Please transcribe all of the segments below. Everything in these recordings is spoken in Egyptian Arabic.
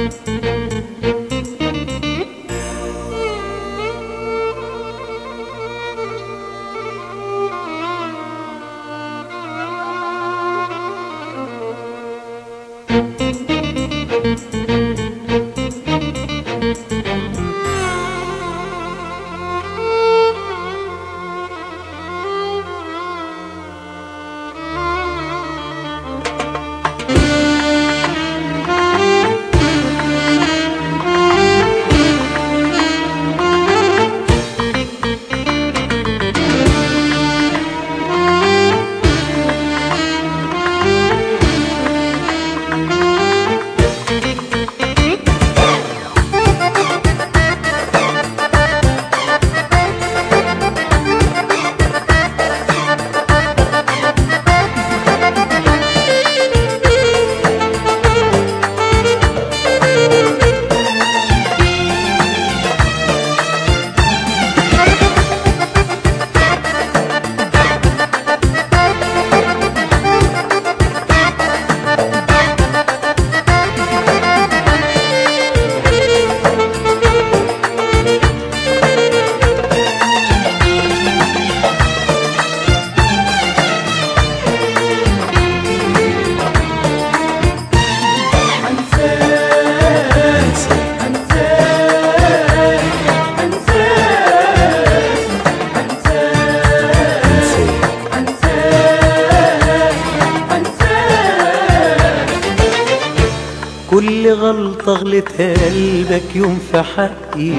كل غلطة غلتها قلبك يوم في حقي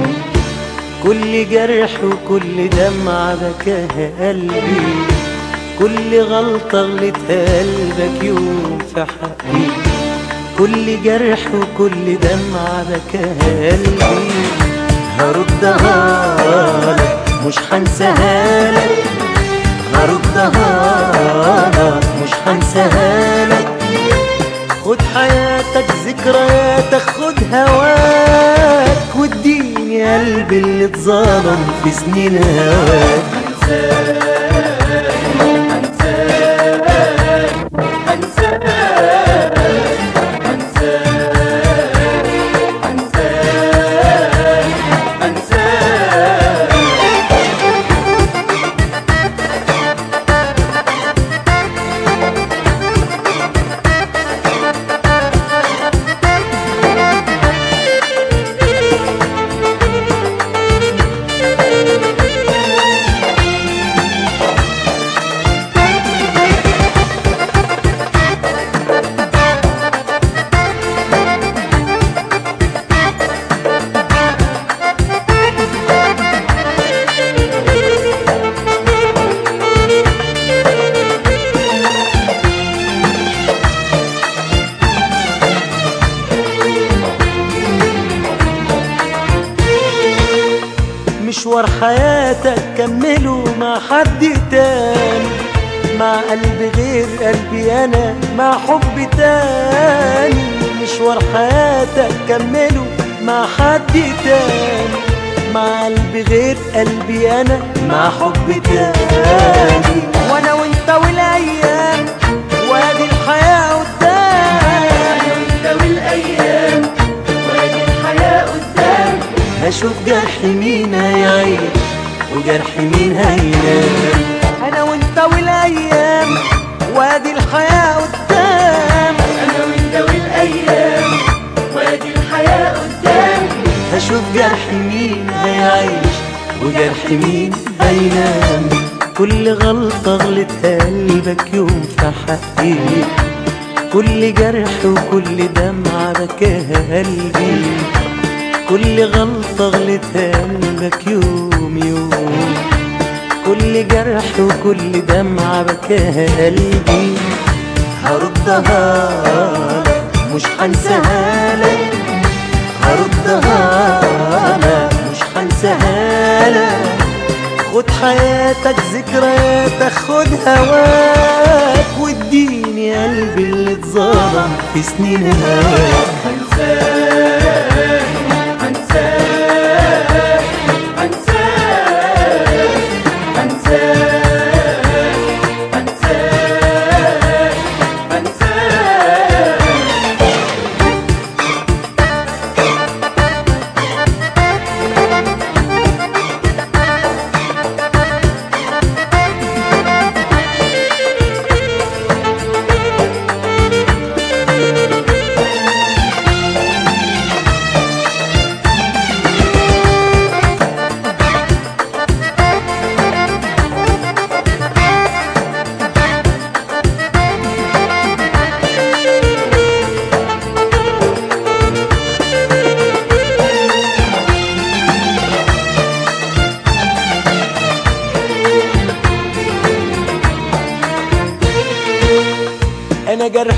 كل جرح وكل دمعة بكاها قلبي كل غلطة غلتها قلبك يوم في حقي كل جرح وكل دمعة بكاها قلبي هردها لك مش هنساها لك هردها لك مش هنساها لك خد حياتك ذكرياتك خد هواك واديني قلبي اللي اتظلم في سنين هواك مشوار حياتك كمله مع حد تاني مع قلب غير قلبي انا مع حب تاني مشوار حياتك كمله مع حد تاني مع قلب غير قلبي انا مع حب تاني وانا وانت والايام وادي الحياه قدامي وانت والايام وادي الحياه قدام هشوف جرح مين هيعيش وجرح مين هينام انا وانت والايام وادي الحياه قدام انا وانت والايام وادي الحياه قدام هشوف جرح مين هيعيش وجرح مين هينام كل غلطة غلتها قلبك يوم في حقي كل جرح وكل دمعة بكاها قلبي كل غلطة غلتها قلبك يوم يوم كل جرح وكل دمعة بكاها قلبي هردها لك مش هنساها لك هردها لك مش هنساها لك خد حياتك ذكرياتك خد هواك واديني قلبي اللي اتظلم في سنين هواك هنساك هنساك هنساك هنساك هنساك هنساك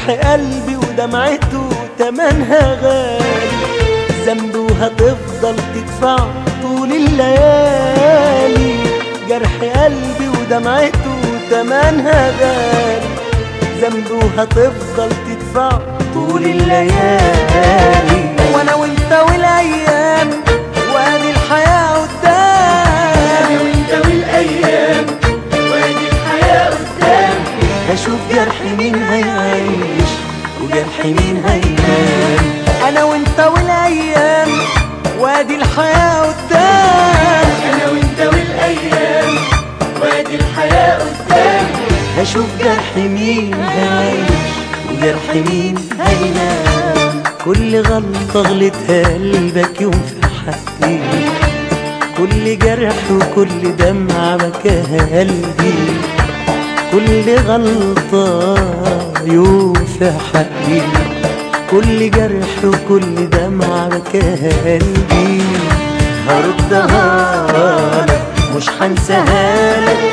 جرح قلبي ودمعته تمنها غالي ذنب وهتفضل تدفع طول الليالي جرح قلبي ودمعته تمنها غالي ذنب وهتفضل تدفع طول الليالي وانا وانت والايام وادي الحياه قدام انا وانت والايام وادي الحياة قدام هشوف جرح مين هيعيش وجرح مين هينام انا وانت والايام وادي الحياه قدام انا وانت والايام وادي الحياة قدام هشوف جرح مين هيعيش وجرح مين هينام كل غلطة غلطها قلبك يوم في حقي كل جرح وكل دمعة بكاها قلبي كل غلطة يوم في حقي كل جرح وكل دمعة بكاها قلبي هردها لك مش هنساها لك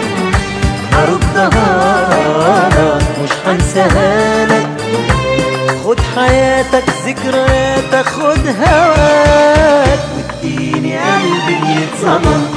هردها لك مش هنساها لك خد حياتك ذكرياتك خد هواك واديني قلبي اللي اتظلم